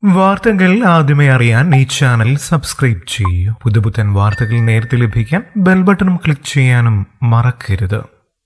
വാർത്തകൾ ആദ്യമേ അറിയാൻ ഈ ചാനൽ സബ്സ്ക്രൈബ് ചെയ്യൂ പുതുപുത്തൻ വാർത്തകൾ നേരത്തെ ലഭിക്കാൻ ബെൽ ബട്ടണും ക്ലിക്ക് ചെയ്യാനും മറക്കരുത്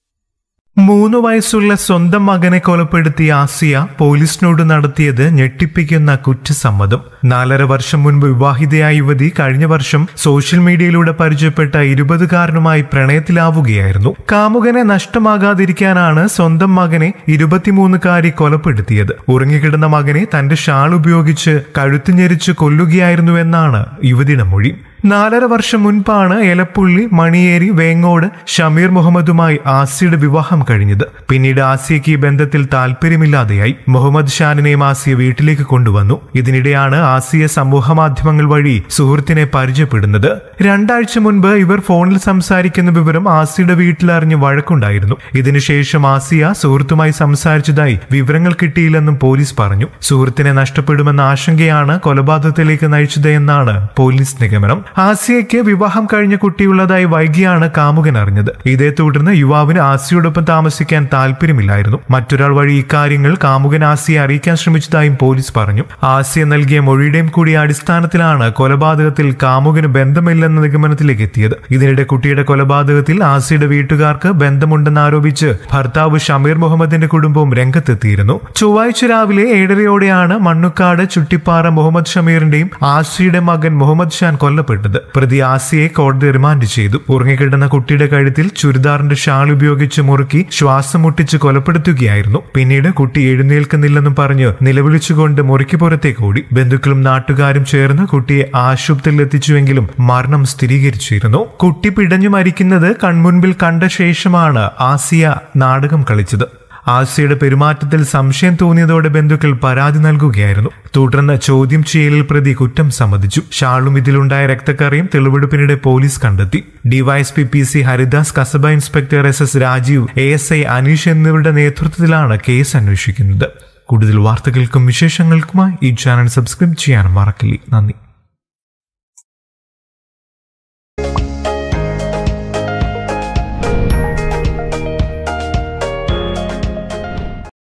മൂന്ന് വയസ്സുള്ള സ്വന്തം മകനെ കൊലപ്പെടുത്തിയ ആസിയ പോലീസിനോട് നടത്തിയത് ഞെട്ടിപ്പിക്കുന്ന കുറ്റസമ്മതം നാലര വർഷം മുൻപ് വിവാഹിതയായ യുവതി കഴിഞ്ഞ വർഷം സോഷ്യൽ മീഡിയയിലൂടെ പരിചയപ്പെട്ട ഇരുപതുകാരനുമായി പ്രണയത്തിലാവുകയായിരുന്നു കാമുകനെ നഷ്ടമാകാതിരിക്കാനാണ് സ്വന്തം മകനെ ഇരുപത്തിമൂന്നുകാരി കൊലപ്പെടുത്തിയത് ഉറങ്ങിക്കിടന്ന മകനെ തന്റെ ഷാൾ ഉപയോഗിച്ച് കഴുത്ത് ഞെരിച്ച് കൊല്ലുകയായിരുന്നുവെന്നാണ് യുവതിയുടെ മൊഴി നാലര വർഷം മുൻപാണ് എലപ്പുള്ളി മണിയേരി വേങ്ങോട് ഷമീർ മുഹമ്മദുമായി ആസിയുടെ വിവാഹം കഴിഞ്ഞത് പിന്നീട് ആസിയയ്ക്ക് ഈ ബന്ധത്തിൽ താല്പര്യമില്ലാതെയായി മുഹമ്മദ് ഷാനിനെയും ആസിയ വീട്ടിലേക്ക് കൊണ്ടുവന്നു ഇതിനിടെയാണ് ആസിയ സമൂഹ മാധ്യമങ്ങൾ വഴി സുഹൃത്തിനെ പരിചയപ്പെടുന്നത് രണ്ടാഴ്ച മുൻപ് ഇവർ ഫോണിൽ സംസാരിക്കുന്ന വിവരം ആസിയുടെ വീട്ടിലറിഞ്ഞ് വഴക്കുണ്ടായിരുന്നു ഇതിനുശേഷം ആസിയ സുഹൃത്തുമായി സംസാരിച്ചതായി വിവരങ്ങൾ കിട്ടിയില്ലെന്നും പോലീസ് പറഞ്ഞു സുഹൃത്തിനെ നഷ്ടപ്പെടുമെന്ന ആശങ്കയാണ് കൊലപാതകത്തിലേക്ക് നയിച്ചത് എന്നാണ് പോലീസ് നിഗമനം ആസിയയ്ക്ക് വിവാഹം കഴിഞ്ഞ കുട്ടിയുള്ളതായി വൈകിയാണ് കാമുകൻ അറിഞ്ഞത് ഇതേ തുടർന്ന് യുവാവിന് ആസിയോടൊപ്പം താമസിക്കാൻ താല്പര്യമില്ലായിരുന്നു മറ്റൊരാൾ വഴി ഇക്കാര്യങ്ങൾ കാമുകൻ ആസിയെ അറിയിക്കാൻ ശ്രമിച്ചതായും പോലീസ് പറഞ്ഞു ആസിയ നൽകിയ മൊഴിയുടെയും കൂടി അടിസ്ഥാനത്തിലാണ് കൊലപാതകത്തിൽ കാമുകന് ബന്ധമില്ലെന്ന നിഗമനത്തിലേക്ക് എത്തിയത് ഇതിനിടെ കുട്ടിയുടെ കൊലപാതകത്തിൽ ആസിയുടെ വീട്ടുകാർക്ക് ബന്ധമുണ്ടെന്ന് ആരോപിച്ച് ഭർത്താവ് ഷമീർ മുഹമ്മദിന്റെ കുടുംബവും രംഗത്തെത്തിയിരുന്നു ചൊവ്വാഴ്ച രാവിലെ ഏഴരയോടെയാണ് മണ്ണുക്കാട് ചുട്ടിപ്പാറ മുഹമ്മദ് ഷമീറിന്റെയും ആസിയുടെ മകൻ മുഹമ്മദ് ഷാൻ കൊല്ലപ്പെട്ടത് പ്രതി ആസിയെ കോടതി റിമാൻഡ് ചെയ്തു ഉറങ്ങിക്കിടന്ന കുട്ടിയുടെ കഴുത്തിൽ ചുരിദാറിന്റെ ഷാൾ ഉപയോഗിച്ച് മുറുക്കി ശ്വാസം മുട്ടിച്ച് കൊലപ്പെടുത്തുകയായിരുന്നു പിന്നീട് കുട്ടി എഴുന്നേൽക്കുന്നില്ലെന്നും പറഞ്ഞ് നിലവിളിച്ചുകൊണ്ട് മുറിക്ക് പുറത്തേക്ക് ഓടി ബന്ധുക്കളും നാട്ടുകാരും ചേർന്ന് കുട്ടിയെ ആശുപത്രിയിൽ എത്തിച്ചുവെങ്കിലും മരണം സ്ഥിരീകരിച്ചിരുന്നു കുട്ടി പിടഞ്ഞു മരിക്കുന്നത് കൺമുൻപിൽ കണ്ട ശേഷമാണ് ആസിയ നാടകം കളിച്ചത് ആസിയുടെ പെരുമാറ്റത്തിൽ സംശയം തോന്നിയതോടെ ബന്ധുക്കൾ പരാതി നൽകുകയായിരുന്നു തുടർന്ന് ചോദ്യം ചെയ്യലിൽ പ്രതി കുറ്റം സമ്മതിച്ചു ഷാളും ഇതിലുണ്ടായ രക്തക്കറിയും തെളിവെടുപ്പിനിടെ പോലീസ് കണ്ടെത്തി DYSP P C Haridas Kasaba inspector S S Rajeev A S I Aneesh എന്നിവരുടെ നേതൃത്വത്തിലാണ് കേസ് അന്വേഷിക്കുന്നത് കൂടുതൽ വാർത്തകൾക്കും വിശേഷങ്ങൾക്കുമായി ഈ ചാനൽ സബ്സ്ക്രൈബ് ചെയ്യാൻ മറക്കില്ല നന്ദി